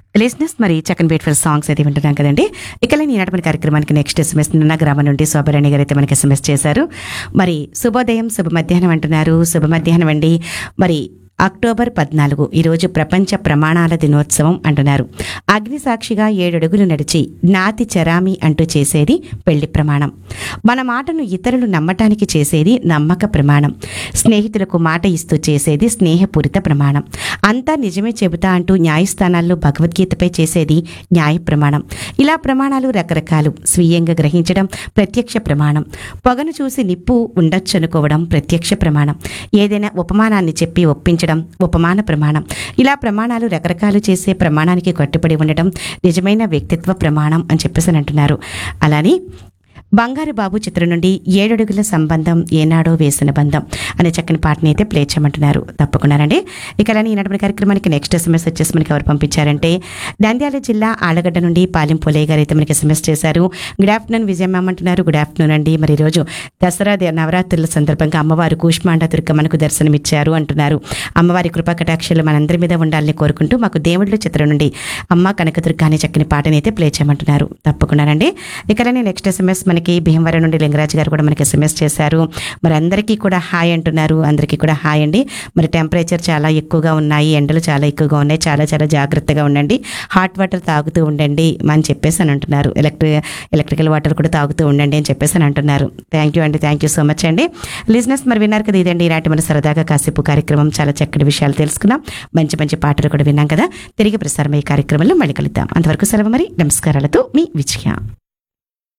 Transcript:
లిస్నెస్ మరి చక్కని beautiful songs అయితే వింటున్నాం కదండి ఇక ఈనాటి మన కార్యక్రమానికి నెక్స్ట్ ఎస్ఎంఎస్ నిన్న గ్రామం నుండి శోభరాణి గారు అయితే మనకి ఎస్ఎంఎస్ చేశారు మరి శుభోదయం శుభ మధ్యాహ్నం అంటున్నారు శుభ మధ్యాహ్నం అండి మరి అక్టోబర్ పద్నాలుగు ఈరోజు ప్రపంచ ప్రమాణాల దినోత్సవం అంటున్నారు అగ్ని సాక్షిగా ఏడడుగులు నడిచి నాతి చరామి అంటూ చేసేది పెళ్లి ప్రమాణం మన మాటను ఇతరులు నమ్మటానికి చేసేది నమ్మక ప్రమాణం స్నేహితులకు మాట ఇస్తూ చేసేది స్నేహపూరిత ప్రమాణం అంతా నిజమే చెబుతా అంటూ న్యాయస్థానాల్లో భగవద్గీతపై చేసేది న్యాయ ప్రమాణం ఇలా ప్రమాణాలు రకరకాలు స్వీయంగా గ్రహించడం ప్రత్యక్ష ప్రమాణం పొగను చూసి నిప్పు ఉండొచ్చనుకోవడం ప్రత్యక్ష ప్రమాణం ఏదైనా ఉపమానాన్ని చెప్పి ఒప్పించడం ఉపమాన ప్రమాణం ఇలా ప్రమాణాలు రకరకాలు చేసే ప్రమాణానికి కట్టుబడి ఉండటం నిజమైన వ్యక్తిత్వ ప్రమాణం అని చెప్పేసి అని అంటున్నారు అలానే బంగారు బాబు చిత్రం నుండి ఏడడుగుల సంబంధం ఏనాడో వేసిన బంధం అనే చక్కని పాటని అయితే ప్లే చేయమంటున్నారు తప్పకుండానండి ఇక అలానే ఈనాటి కార్యక్రమానికి నెక్స్ట్ ఎస్ఎంఎస్ వచ్చేసి మనకి ఎవరు పంపించారంటే నంద్యాల జిల్లా ఆలగడ్డ నుండి పాలెం పోలయ్య గారు అయితే మనకి ఎస్ఎంఎస్ చేశారు గుడ్ ఆఫ్టర్నూన్ విజయమ్మ అంటున్నారు గుడ్ ఆఫ్టర్నూన్ అండి మరి ఈరోజు దసరా దే- నవరాత్రుల సందర్భంగా అమ్మవారు కూష్మాండ దుర్గ మనకు దర్శనమిచ్చారు అంటున్నారు అమ్మవారి కృపా కటాక్షలు మనందరి మీద ఉండాలని కోరుకుంటూ మాకు దేవుళ్ళ చిత్రం నుండి అమ్మ కనకదుర్గ అనే చక్కని పాటని అయితే ప్లే చేయమంటున్నారు తప్పకుండానండి ఇకనే నెక్స్ట్ ఎస్ఎంఎస్ మనకి భీమవరం నుండి లింగరాజు గారు కూడా మనకి ఎస్ఎంఎస్ చేశారు మరి అందరికీ కూడా హాయ్ అంటున్నారు అందరికీ కూడా హాయ్ అండి మరి టెంపరేచర్ చాలా ఎక్కువగా ఉన్నాయి ఎండలు చాలా ఎక్కువగా ఉన్నాయి చాలా చాలా జాగ్రత్తగా ఉండండి హాట్ వాటర్ తాగుతూ ఉండండి అని చెప్పేసి అని అంటున్నారు ఎలక్ట్రి ఎలక్ట్రికల్ వాటర్ కూడా తాగుతూ ఉండండి అని చెప్పేసి అని అంటున్నారు థ్యాంక్ యూ అండి థ్యాంక్ యూ సో మచ్ అండి లిజినెస్ మరి విన్నారు కదా ఇదండి ఈనాటి మన సరదాగా కాసేపు కార్యక్రమం చాలా చక్కటి విషయాలు తెలుసుకున్నాం మంచి మంచి పాటలు కూడా విన్నాం కదా తిరిగి ప్రసారం ఈ కార్యక్రమంలో మళ్ళీ కలుద్దాం అంతవరకు సెలవు మరి నమస్కారాలతో మీ విజయ